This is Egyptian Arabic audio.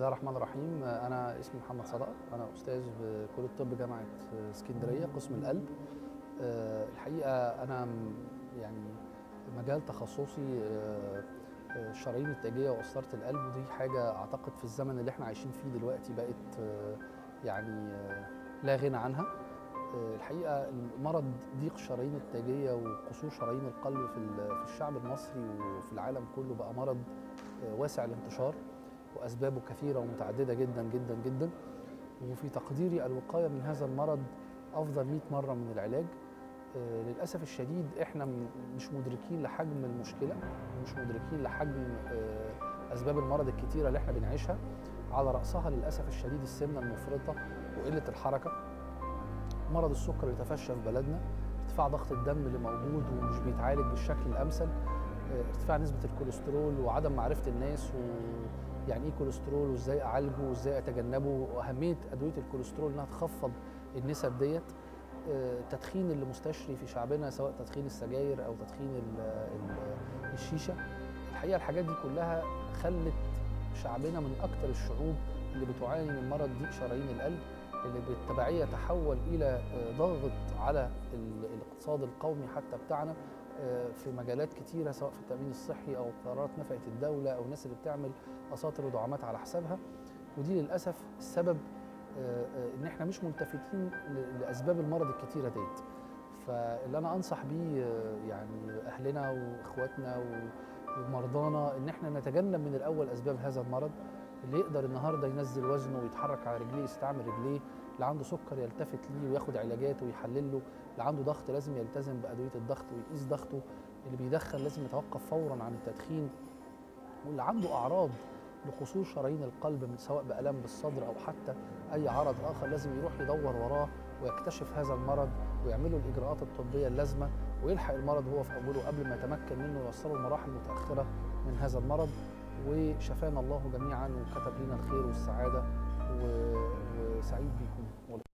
الله الرحمن الرحيم انا اسمي محمد صدقه انا استاذ بكليه الطب جامعه اسكندريه قسم القلب أه، الحقيقه انا م- يعني مجال تخصصي أه، أه، الشرايين التاجيه وقسطره القلب ودي حاجه اعتقد في الزمن اللي احنا عايشين فيه دلوقتي بقت أه، يعني أه، لا غنى عنها أه، الحقيقه مرض ضيق الشرايين التاجيه وقصور شرايين القلب في ال- في الشعب المصري وفي العالم كله بقى مرض أه، واسع الانتشار واسبابه كثيره ومتعدده جدا جدا جدا وفي تقديري الوقايه من هذا المرض افضل 100 مره من العلاج آه، للاسف الشديد احنا م- مش مدركين لحجم المشكله ومش مدركين لحجم آه، اسباب المرض الكتيره اللي احنا بنعيشها على راسها للاسف الشديد السمنه المفرطه وقله الحركه مرض السكر اللي تفشى في بلدنا ارتفاع ضغط الدم اللي موجود ومش بيتعالج بالشكل الامثل آه، ارتفاع نسبه الكوليسترول وعدم معرفه الناس ويعني ايه كوليسترول وازاي اعالجه وازاي اتجنبه واهميه ادويه الكوليسترول انها تخفض النسب ديت آه، التدخين اللي مستشري في شعبنا سواء تدخين السجاير او تدخين ال- ال- الشيشه الحقيقه الحاجات دي كلها خلت شعبنا من اكثر الشعوب اللي بتعاني من مرض ضيق شرايين القلب اللي بالتبعيه تحول الى آه، ضغط على ال- الاقتصاد القومي حتى بتاعنا آه، في مجالات كتيره سواء في التامين الصحي او قرارات نفقه الدوله او الناس اللي بتعمل اساطر ودعامات على حسابها ودي للاسف السبب آه، آه، ان احنا مش ملتفتين ل- لاسباب المرض الكتيره ديت فاللي انا انصح بيه آه، يعني اهلنا واخواتنا و- ومرضانا ان احنا نتجنب من الاول اسباب هذا المرض اللي يقدر النهارده ينزل وزنه ويتحرك على رجليه يستعمل رجليه اللي عنده سكر يلتفت ليه وياخد علاجاته ويحلل له اللي عنده ضغط لازم يلتزم بادويه الضغط ويقيس ضغطه اللي بيدخن لازم يتوقف فورا عن التدخين واللي عنده اعراض لقصور شرايين القلب من سواء بالام بالصدر او حتى اي عرض اخر لازم يروح يدور وراه ويكتشف هذا المرض ويعملوا الاجراءات الطبيه اللازمه ويلحق المرض هو في اوله قبل ما يتمكن منه ويوصله لمراحل متاخره من هذا المرض وشفانا الله جميعا وكتب لنا الخير والسعاده و- وسعيد بيكم